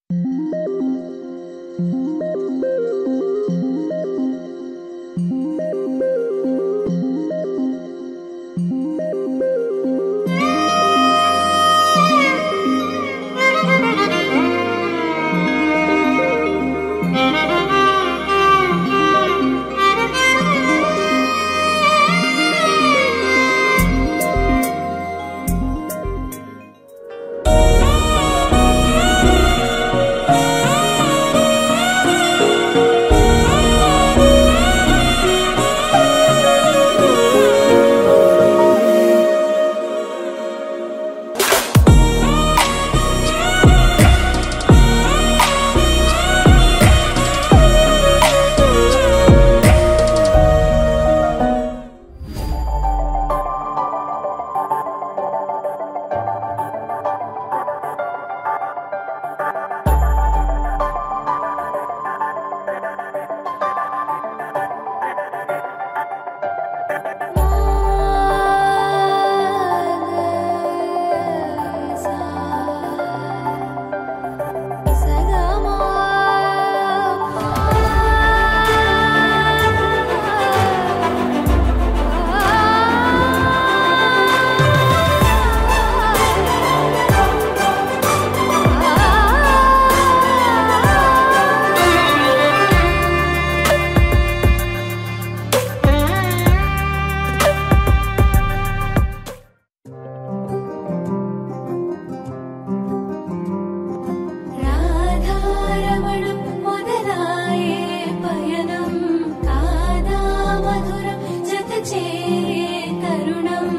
రాధారమణం మొదలాయే పయనం కాదా మధురం జత చేరే తరుణం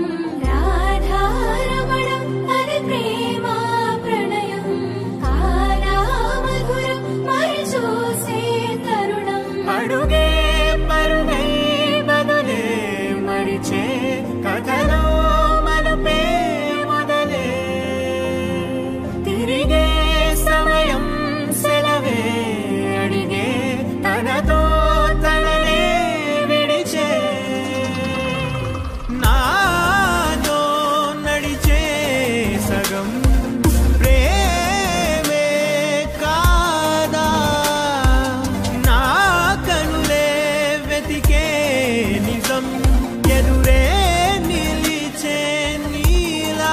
రాధారమణం అది ప్రేమ ప్రణయం కాదా మధురం మరి చూసే తరుణం అడుగే పరుగే బదులే మరిచే కథలో మలుపే మొదలే తిరిగే సమయం సెలవే అడిగే తనతో తననే విడిచే నాతో నడిచే సగం ప్రేమే కాదా నా కనులే వెతికే నిజం ఎదురే నిలిచే నీలా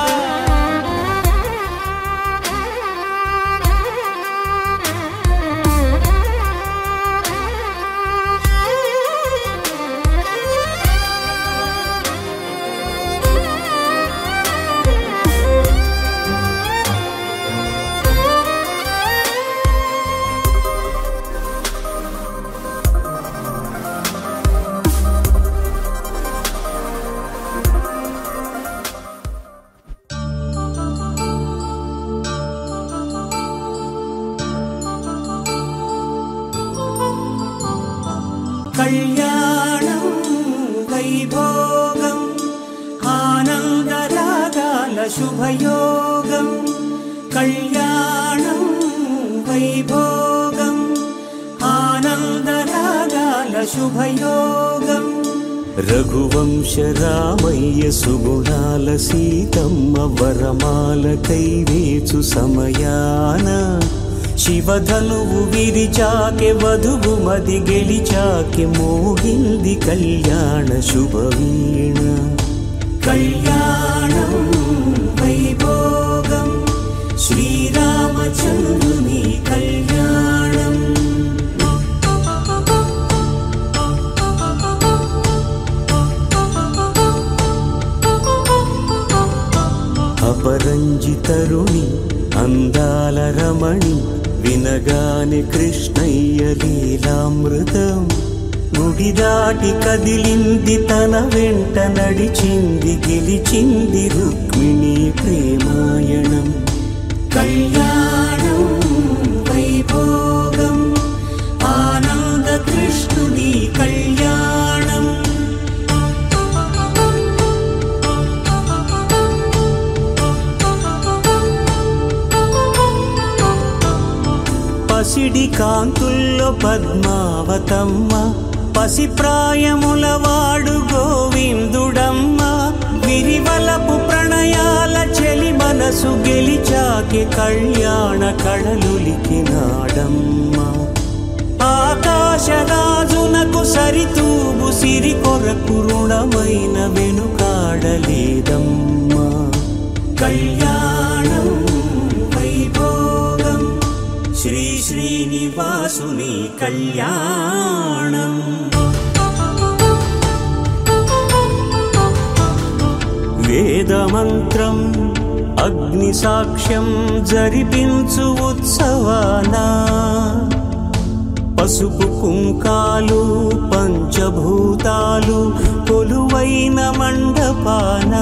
కళ్యాణం వైభోగం ఆనందరాగాల శుభయోగం కళ్యాణం వైభోగం ఆనందరాగాల శుభయోగం రఘువంశ రామయ్య సుగుణాల సీతమ్మ వరమాల కైవేచు సమయాన శివధనువు విరిచాకె వధువు మది గెలిచాకె మోగింది కళ్యాణ శుభవీణ కళ్యాణం వైభోగం శ్రీరామచంద్రుని కళ్యాణం అపరంజి తరుణి అందాల రమణి వినగానే కృష్ణయ్య లీలామృతం గుడి దాటి కదిలింది తన వెంట నడిచింది గెలిచింది రుక్మిణి ప్రేమాయణం కళ్యాణం వైభోగం ఆనంద కృష్ణుని కళ్యాణం పసిడి కాంతుల్లో పద్మావతమ్మ పసి ప్రాయముల వాడు గోవిందుడమ్మ సిరివలపు ప్రణయాల చెలి మనసు గెలిచాకే కళ్యాణ కళలులికినాడమ్మా ఆకాశరాజునకు సరితూబు సిరి కొరకు రుణమైన వెనుకాడలేదమ్మా కళ్యాణం వైభోగం శ్రీ శ్రీనివాసుని కళ్యాణం వేదమంత్రం అగ్ని సాక్ష్యం జరిపించు ఉత్సవానా పసుపు కుంకాలు పంచభూతాలు కొలువైన మండపాన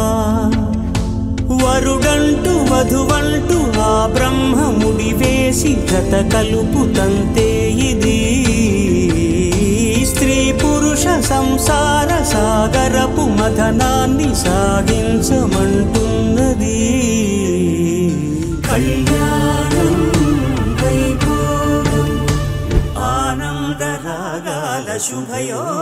వరుడంటూ వధువంటూ ఆ బ్రహ్మముడి వేసి గత కలుపు తంతే ఇది స్త్రీ పురుష సంసార సాగరపు మథనాన్ని సాగించమంటున్నది కళ్యాణం వైభోగం ఆనందరాగాల శుభయో